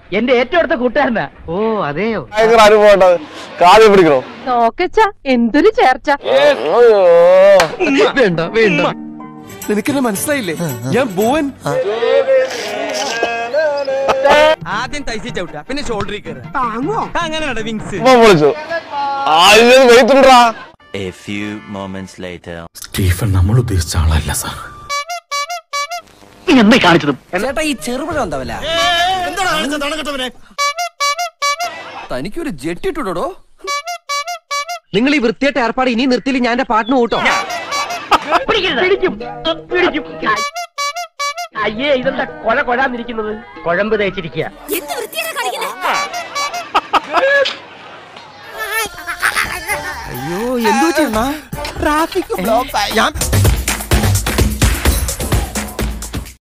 എന്റെ ഏറ്റവും അടുത്ത കൂട്ടുകാരനാ ഓ അതെയോ ഭയങ്കര അനുഭവം ഉണ്ട് കാര്യം പിടിക്കണോ നോക്കച്ച എന്തൊരു ചേർച്ച അയ്യോ വേണ്ട വേണ്ട നിനക്കെന്നെ മനസ്സിലായില്ലേ ഞാൻ ഭുവൻ ആദ്യം തൈസി ചവിട്ട പിന്നെ ഷോൾഡറിൽ കയറുക അങ്ങനെ വിങ്സ് ഇപ്പൊ വിളിച്ചു ആ ഇത് വെയിറ്റ് ഉണ്ടാ A few moments later. Stephen നമ്മൾ ഉദ്ദേശിച്ച ആളല്ല സാർ എന്താ കാണിച്ചതും ചേട്ടാ ഈ ചെറുപഴം എന്താവല്ല തനിക്കൊരു ജെറ്റ് ഇട്ടുടോ നിങ്ങൾ ഈ വൃത്തിയായിട്ട് ഏർപ്പാട് ഇനി നിർത്തിയില്ല ഞാൻ എന്റെ പാട്ടിന് കൂട്ടോ പിടിക്കും പിടിക്കും അയ്യേ ഇതെന്താ കൊഴ കൊഴാന്നിരിക്കുന്നത് കുഴമ്പ് തേച്ചിരിക്കുക എന്ത് വൃത്തിയാണ് കാണിക്കുന്നത് അയ്യോ എന്തോ ചെയ്യണ ട്രാഫിക് ബ്ലോക്ക് ഞാൻ